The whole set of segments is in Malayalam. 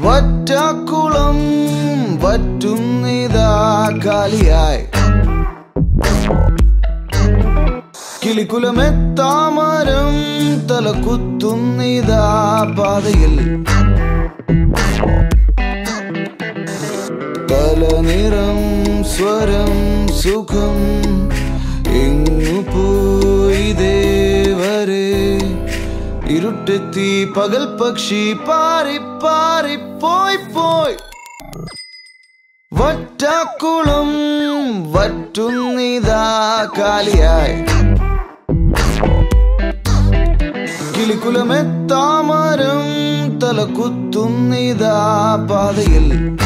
വറ്റാക്കുളം വറ്റുന്നിതാ കാലിയായി കിളിക്കുലമെത്താമരം തല കുത്തുന്നിതാ പാതയിൽ പല നിറം സ്വരം സുഖം എങ്ങു പോയി ദേവരെ ഇരുട്ടെത്തി പകൽ പക്ഷി പാറി പാറി പോയി പോയി വറ്റാക്കുളം വറ്റുന്നിതാ കാലിയായി കിളിക്കുലമെത്താമരം തല കുത്തുന്നിതാ പാതയിൽ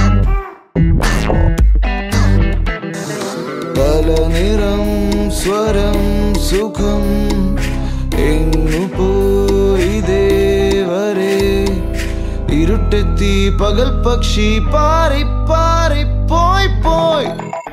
പല നിറം സ്വരം സുഖം എങ്ങു പോയി ദേവരെ ഇരുട്ടെത്തി പകൽ പക്ഷി പാറി പാറി പോയി പോയി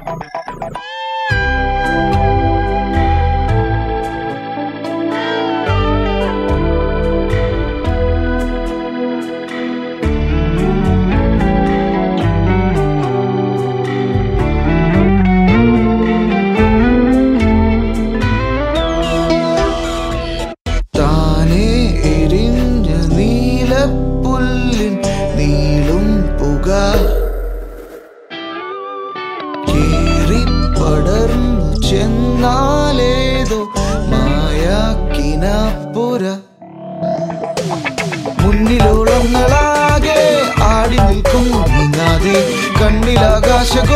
താനേ എരിഞ്ഞ നീലപ്പുല്ലിൻ നീളും പുക കേറി പടർന്നു ചെന്നാലേതോ മായാക്കിനപ്പുര മുന്നിലോളങ്ങളാകെ ആടി നിൽക്കും നീങ്ങാതെ കണ്ണിലാകാശ